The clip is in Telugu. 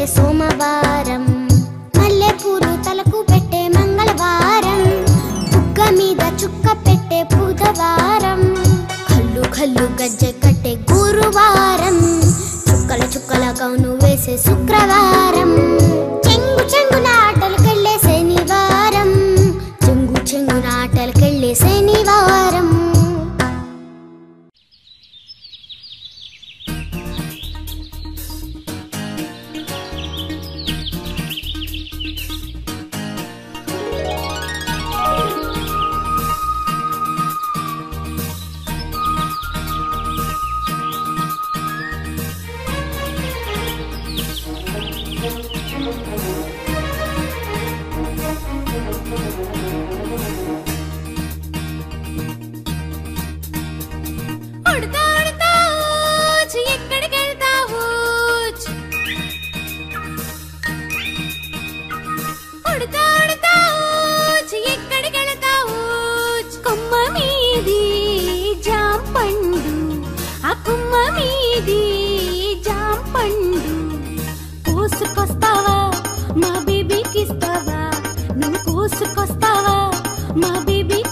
సోమవారం మల్లె పూలు తలకు పెట్టే మంగళవారం బుగ్గ మీద చుక్క పెట్టే బుధవారం కళ్ళు కళ్ళు గజ్జె కట్టే గురువారం చుక్కల చుక్కల గౌను వేసే శుక్రవారం చెంగు చెంగున ఆటలకెళ్ళే శనివారం చెంగు చెంగున ఆటలకెళ్ళే శనివారం ఉడతా ఉడతా ఊచ్, ఎక్కడికి వెళ్తావు ఊచ్? ఉడతా ఉడతా ఊచ్, ఎక్కడికి వెళ్తావు ఊచ్? కొమ్మ మీది జాం పండు ఆ కొమ్మ మీది జాం పండు కోసుకొస్తావా మా బేబీకి ఇస్తావా నువ్వు కోసుకొస్తావా మా బేబీ